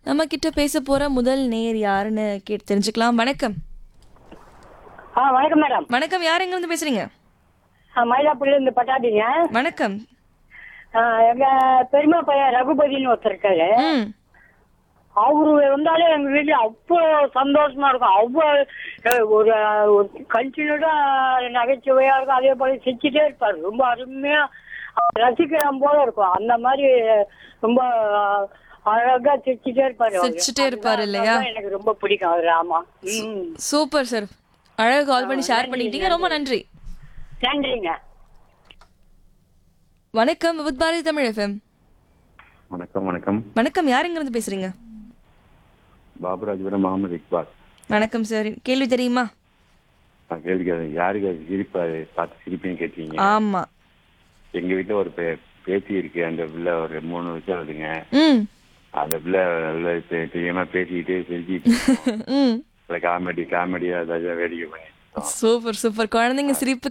நம்ம கிட்ட பேச போற முதல் நேர் யாருன்னு கேட்டு தெரிஞ்சுக்கலாம் வணக்கம் ஆ வணக்கம் மேடம் வணக்கம் யார் எங்க இருந்து பேசுறீங்க மயிலாப்பூர்ல இருந்து பட்டாட்டிங்க வணக்கம் ஆ, எங்க பெரியமா பையன் ரகுபதினு ஒருத்தர் இருக்காரு ம் அவரு வந்தாலே எங்க வீட்டுல அவ்வளோ சந்தோஷமா இருக்கும் அவ்வளோ அஹ், ஒரு ஒரு கண்டினியூடா நகைச்சுவையா இருக்கும் அதே போல சிரிச்சுட்டே இருப்பாரு ரொம்ப அருமையா ரசிக்கலாம் போல இருக்கும் அந்த மாதிரி ரொம்ப அஹ், அழகா சிரிச்சுட்டே இருப்பாரு அவரு. சிரிச்சுட்டே இருப்பாரு இல்லையா? அதனால எனக்கு ரொம்ப பிடிக்கும் அவரு ஆமா ம் சூப்பர் சார் அழகா கால் பண்ணி ஷேர் பண்ணிட்டீங்க ரொம்ப நன்றி நன்றிங்க வணக்கம் வித் பாரதி தமிழ் எஃப்எம் வணக்கம் வணக்கம் வணக்கம் யார் எங்க இருந்து பேசுறீங்க பாபுராஜபுரம் முகமது இக்பால் வணக்கம் சார் கேள்வி தெரியுமா நான் கேள்வி கேட்டேன். யாருக்கு அது சிரிப்பா பார்த்து சிரிப்பேன்னு கேட்டீங்க ஆமா எங்க வீட்டுல ஒரு பே- பேத்தி இருக்கு அந்த பிள்ளை ஒரு மூணு வருஷம் ஆகுதுங்க ம் அந்த பிள்ளை நல்ல தெ- தெரியாம பேசிக்கிட்டே சிரிச்சிட்டு ம் காமெடி காமெடியா ஏதாச்சும் வேடிக்கை பண்ணி சூப்பர் சூப்பர் குழந்தைங்க சிரிப்பு